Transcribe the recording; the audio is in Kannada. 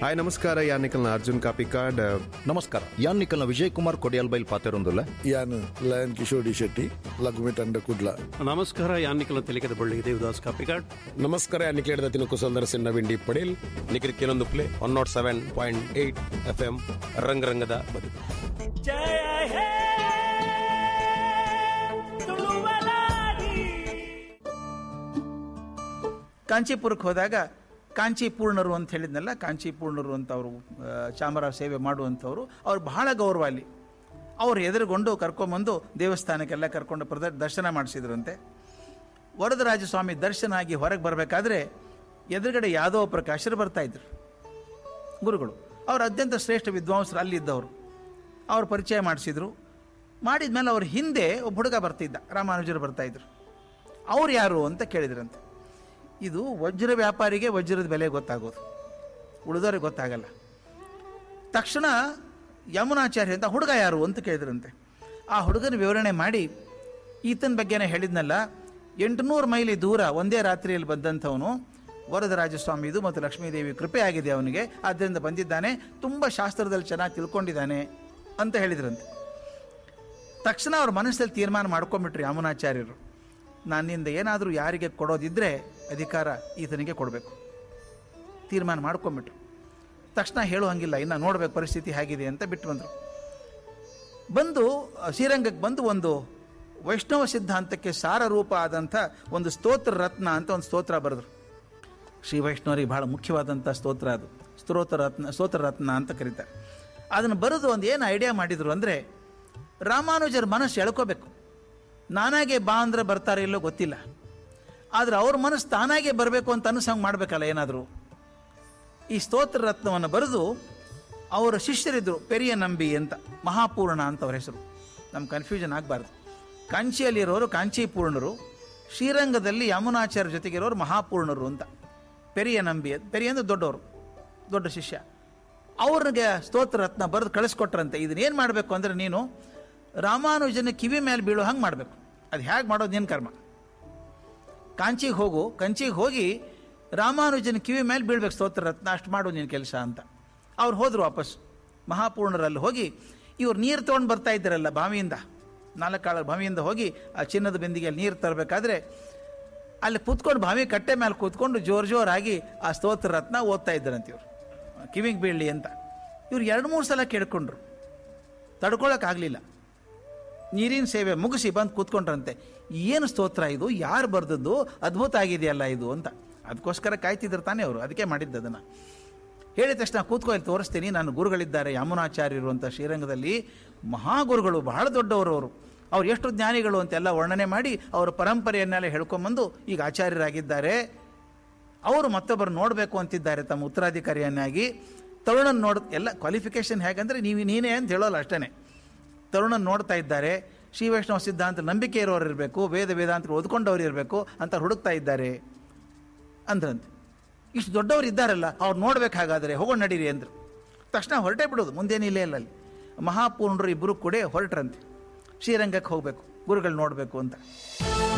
ಹಾಯ್ ನಮಸ್ಕಾರ ಯಾನಿಕಲ್ನ ಅರ್ಜುನ್ ಕಾಪಿಕಾಡ್ ನಮಸ್ಕಾರ ಯಾನ್ ನಿಖಲ್ನ ವಿಜಯ್ ಕುಮಾರ್ ಕೊಡಿಯಲ್ ಬೈಲ್ ಪಾತೆರೊಂದುಲ್ಲ ಯಾನ್ ಲಯನ್ ಕಿಶೋರ್ ಡಿ ಶೆಟ್ಟಿ ಲಘುಮಿ ತಂಡ ಕುಡ್ಲ ನಮಸ್ಕಾರ ಯಾನಿಕಲ ತೆಲಿಕದ ಬಳ್ಳಿ ದೇವದಾಸ್ ಕಾಪಿಕಾಡ್ ನಮಸ್ಕಾರ ನಿಖಿಲೇಡ್ದ ತಿನ್ನು ಕುಸಲ್ದರ ಸಿನ್ನ ವಿಂಡಿ ಪಡೇಲ್ ನಿಖಿಲ್ ಕೆಲವೊಂದು play one nought seven point eight F M ರಂಗರಂಗದ ಬದುಕು ಕಾಂಚೀಪುರಕ್ಕೆ ಹೋದಾಗ ಕಾಂಚಿ ಪೂರ್ಣರು ಅಂತ ಹೇಳಿದ್ನಲ್ಲ ಕಾಂಚಿ ಪೂರ್ಣರು ಅಂತ ಅವರು ಚಾಮರಾಜ ಸೇವೆ ಮಾಡುವಂಥವ್ರು ಅವ್ರು ಬಹಳ ಗೌರವ ಅಲ್ಲಿ ಅವ್ರು ಎದುರುಗೊಂಡು ಕರ್ಕೊಂಬಂದು ದೇವಸ್ಥಾನಕ್ಕೆಲ್ಲ ಕರ್ಕೊಂಡು ಪ್ರದ ದರ್ಶನ ಮಾಡಿಸಿದ್ರಂತೆ ವರದರಾಜ ಸ್ವಾಮಿ ದರ್ಶನ ಆಗಿ ಹೊರಗೆ ಬರಬೇಕಾದ್ರೆ ಎದುರುಗಡೆ ಯಾದವ ಪ್ರಕಾಶರು ಬರ್ತಾ ಇದ್ರು ಗುರುಗಳು ಅವರು ಅತ್ಯಂತ ಶ್ರೇಷ್ಠ ವಿದ್ವಾಂಸರು ಅಲ್ಲಿದ್ದವರು ಅವ್ರು ಪರಿಚಯ ಮಾಡಿಸಿದ್ರು ಮಾಡಿದ್ಮೇಲೆ ಅವ್ರ ಹಿಂದೆ ಒಬ್ಬ ಹುಡುಗ ಬರ್ತಿದ್ದ ರಾಮಾನುಜರು ಬರ್ತಾ ಇದ್ರು ಅವ್ರು ಯಾರು ಅಂತ ಕೇಳಿದ್ರಂತೆ ಇದು ವಜ್ರ ವ್ಯಾಪಾರಿಗೆ ವಜ್ರದ ಬೆಲೆ ಗೊತ್ತಾಗೋದು ಉಳಿದವ್ರಿಗೆ ಗೊತ್ತಾಗಲ್ಲ ತಕ್ಷಣ ಯಮುನಾಚಾರ್ಯ ಅಂತ ಹುಡುಗ ಯಾರು ಅಂತ ಕೇಳಿದ್ರಂತೆ ಆ ಹುಡುಗನ ವಿವರಣೆ ಮಾಡಿ ಈತನ ಬಗ್ಗೆನೇ ಹೇಳಿದ್ನಲ್ಲ ಎಂಟುನೂರು ಮೈಲಿ ದೂರ ಒಂದೇ ರಾತ್ರಿಯಲ್ಲಿ ಬಂದಂಥವನು ವರದರಾಜಸ್ವಾಮಿದು ಮತ್ತು ಲಕ್ಷ್ಮೀದೇವಿ ಕೃಪೆ ಆಗಿದೆ ಅವನಿಗೆ ಆದ್ದರಿಂದ ಬಂದಿದ್ದಾನೆ ತುಂಬ ಶಾಸ್ತ್ರದಲ್ಲಿ ಚೆನ್ನಾಗಿ ತಿಳ್ಕೊಂಡಿದ್ದಾನೆ ಅಂತ ಹೇಳಿದ್ರಂತೆ ತಕ್ಷಣ ಅವ್ರ ಮನಸ್ಸಲ್ಲಿ ತೀರ್ಮಾನ ಮಾಡ್ಕೊಂಬಿಟ್ರು ಯಮುನಾಚಾರ್ಯರು ನನ್ನಿಂದ ಏನಾದರೂ ಯಾರಿಗೆ ಕೊಡೋದಿದ್ದರೆ ಅಧಿಕಾರ ಈತನಿಗೆ ಕೊಡಬೇಕು ತೀರ್ಮಾನ ಮಾಡ್ಕೊಂಬಿಟ್ರು ತಕ್ಷಣ ಹೇಳೋ ಹಂಗಿಲ್ಲ ಇನ್ನು ನೋಡ್ಬೇಕು ಪರಿಸ್ಥಿತಿ ಹೇಗಿದೆ ಅಂತ ಬಿಟ್ಟು ಬಂದರು ಬಂದು ಅ, ಶ್ರೀರಂಗಕ್ಕೆ ಬಂದು ಒಂದು ವೈಷ್ಣವ ಸಿದ್ಧಾಂತಕ್ಕೆ ಸಾರರೂಪ ಆದಂಥ ಒಂದು ಸ್ತೋತ್ರ ರತ್ನ ಅಂತ ಒಂದು ಸ್ತೋತ್ರ ಬರೆದ್ರು ಶ್ರೀ ವೈಷ್ಣವರಿಗೆ ಬಹಳ ಮುಖ್ಯವಾದಂಥ ಸ್ತೋತ್ರ ಅದು ಸ್ತೋತ್ರ ರತ್ನ ಸ್ತೋತ್ರ ರತ್ನ ಅಂತ ಕರೀತಾರೆ ಅದನ್ನು ಬರೆದು ಒಂದು ಏನು ಐಡಿಯಾ ಮಾಡಿದರು ಅಂದರೆ ರಾಮಾನುಜರ ಮನಸ್ಸು ಎಳ್ಕೋಬೇಕು ನಾನಾಗೆ ಬಾ ಅಂದ್ರೆ ಬರ್ತಾರೆ ಇಲ್ಲೋ ಗೊತ್ತಿಲ್ಲ ಆದರೆ ಅವ್ರ ಮನಸ್ಸು ತಾನಾಗೆ ಬರಬೇಕು ಅಂತ ಅನಿಸಂಗೆ ಮಾಡಬೇಕಲ್ಲ ಏನಾದರೂ ಈ ಸ್ತೋತ್ರ ರತ್ನವನ್ನು ಬರೆದು ಅವರ ಶಿಷ್ಯರಿದ್ದರು ಪೆರಿಯ ನಂಬಿ ಅಂತ ಮಹಾಪೂರ್ಣ ಅಂತ ಅವ್ರ ಹೆಸರು ನಮ್ಮ ಕನ್ಫ್ಯೂಷನ್ ಆಗಬಾರ್ದು ಕಾಂಚಿಯಲ್ಲಿರೋರು ಕಾಂಚೀಪೂರ್ಣರು ಶ್ರೀರಂಗದಲ್ಲಿ ಯಮುನಾಚಾರ್ಯ ಜೊತೆಗಿರೋರು ಮಹಾಪೂರ್ಣರು ಅಂತ ಪೆರಿಯ ನಂಬಿ ಅಂತ ಪೆರಿಯ ಅಂದ್ರೆ ದೊಡ್ಡವರು ದೊಡ್ಡ ಶಿಷ್ಯ ಅವ್ರಿಗೆ ಸ್ತೋತ್ರ ರತ್ನ ಬರೆದು ಕಳಿಸ್ಕೊಟ್ರಂತೆ ಇದನ್ನೇನು ಮಾಡಬೇಕು ಅಂದರೆ ನೀನು ರಾಮಾನುಜನ ಕಿವಿ ಮೇಲೆ ಬೀಳೋ ಹಂಗೆ ಮಾಡಬೇಕು ಅದು ಹೇಗೆ ಮಾಡೋದು ನಿನ್ನ ಕರ್ಮ ಕಾಂಚಿಗೆ ಹೋಗು ಕಂಚಿಗೆ ಹೋಗಿ ರಾಮಾನುಜನ ಕಿವಿ ಮೇಲೆ ಬೀಳ್ಬೇಕು ಸ್ತೋತ್ರ ರತ್ನ ಅಷ್ಟು ಮಾಡು ನಿನ್ನ ಕೆಲಸ ಅಂತ ಅವ್ರು ಹೋದರು ವಾಪಸ್ ಮಹಾಪೂರ್ಣರಲ್ಲಿ ಹೋಗಿ ಇವ್ರು ನೀರು ತೊಗೊಂಡು ಬರ್ತಾ ಇದ್ದಾರಲ್ಲ ಬಾವಿಯಿಂದ ನಾಲ್ಕಾಳ ಬಾವಿಯಿಂದ ಹೋಗಿ ಆ ಚಿನ್ನದ ಬಿಂದಿಗೆಯಲ್ಲಿ ನೀರು ತರಬೇಕಾದ್ರೆ ಅಲ್ಲಿ ಕೂತ್ಕೊಂಡು ಬಾವಿ ಕಟ್ಟೆ ಮೇಲೆ ಕೂತ್ಕೊಂಡು ಜೋರು ಜೋರಾಗಿ ಆ ಸ್ತೋತ್ರ ರತ್ನ ಓದ್ತಾ ಇದ್ದಾರಂತೆ ಇವರು ಕಿವಿಗೆ ಬೀಳಲಿ ಅಂತ ಇವ್ರು ಎರಡು ಮೂರು ಸಲ ಕೇಳ್ಕೊಂಡ್ರು ತಡ್ಕೊಳಕ್ಕಾಗಲಿಲ್ಲ ನೀರಿನ ಸೇವೆ ಮುಗಿಸಿ ಬಂದು ಕೂತ್ಕೊಂಡ್ರಂತೆ ಏನು ಸ್ತೋತ್ರ ಇದು ಯಾರು ಬರೆದದ್ದು ಅದ್ಭುತ ಆಗಿದೆಯಲ್ಲ ಇದು ಅಂತ ಅದಕ್ಕೋಸ್ಕರ ಕಾಯ್ತಿದ್ರು ತಾನೇ ಅವರು ಅದಕ್ಕೆ ಮಾಡಿದ್ದು ಅದನ್ನು ಹೇಳಿದ ತಕ್ಷಣ ಕೂತ್ಕೊ ಇಲ್ಲಿ ತೋರಿಸ್ತೀನಿ ನಾನು ಗುರುಗಳಿದ್ದಾರೆ ಯಮುನಾಚಾರ್ಯರು ಅಂತ ಶ್ರೀರಂಗದಲ್ಲಿ ಮಹಾಗುರುಗಳು ಬಹಳ ದೊಡ್ಡವರು ಅವರು ಅವ್ರು ಎಷ್ಟು ಜ್ಞಾನಿಗಳು ಅಂತೆಲ್ಲ ವರ್ಣನೆ ಮಾಡಿ ಅವರ ಪರಂಪರೆಯನ್ನೆಲ್ಲ ಹೇಳ್ಕೊಂಬಂದು ಈಗ ಆಚಾರ್ಯರಾಗಿದ್ದಾರೆ ಅವರು ಮತ್ತೊಬ್ಬರು ನೋಡಬೇಕು ಅಂತಿದ್ದಾರೆ ತಮ್ಮ ಉತ್ತರಾಧಿಕಾರಿಯನ್ನಾಗಿ ತರುಣನ್ ನೋಡ್ ಎಲ್ಲ ಕ್ವಾಲಿಫಿಕೇಶನ್ ಹೇಗಂದ್ರೆ ನೀವು ನೀನೇ ಅಂತ ಹೇಳೋಲ್ಲ ಅಷ್ಟೇ ತರುಣನ್ ನೋಡ್ತಾ ಇದ್ದಾರೆ ಶ್ರೀ ವೈಷ್ಣವ ಸಿದ್ಧಾಂತ ನಂಬಿಕೆ ಇರೋರು ಇರಬೇಕು ವೇದ ವೇದಾಂತ ಓದ್ಕೊಂಡವ್ರು ಇರಬೇಕು ಅಂತ ಹುಡುಕ್ತಾ ಇದ್ದಾರೆ ಅಂದ್ರಂತೆ ಇಷ್ಟು ದೊಡ್ಡವರು ಇದ್ದಾರಲ್ಲ ಅವ್ರು ನೋಡ್ಬೇಕು ಹಾಗಾದರೆ ಹೋಗೋಣ ನಡೀರಿ ಅಂದ್ರು ತಕ್ಷಣ ಹೊರಟೇ ಬಿಡೋದು ಮುಂದೇನಿಲ್ಲೇ ಇಲ್ಲ ಅಲ್ಲಿ ಮಹಾಪೂರ್ಣರು ಇಬ್ಬರು ಕೂಡ ಹೊರಟ್ರಂತೆ ಶ್ರೀರಂಗಕ್ಕೆ ಹೋಗಬೇಕು ಗುರುಗಳು ನೋಡಬೇಕು ಅಂತ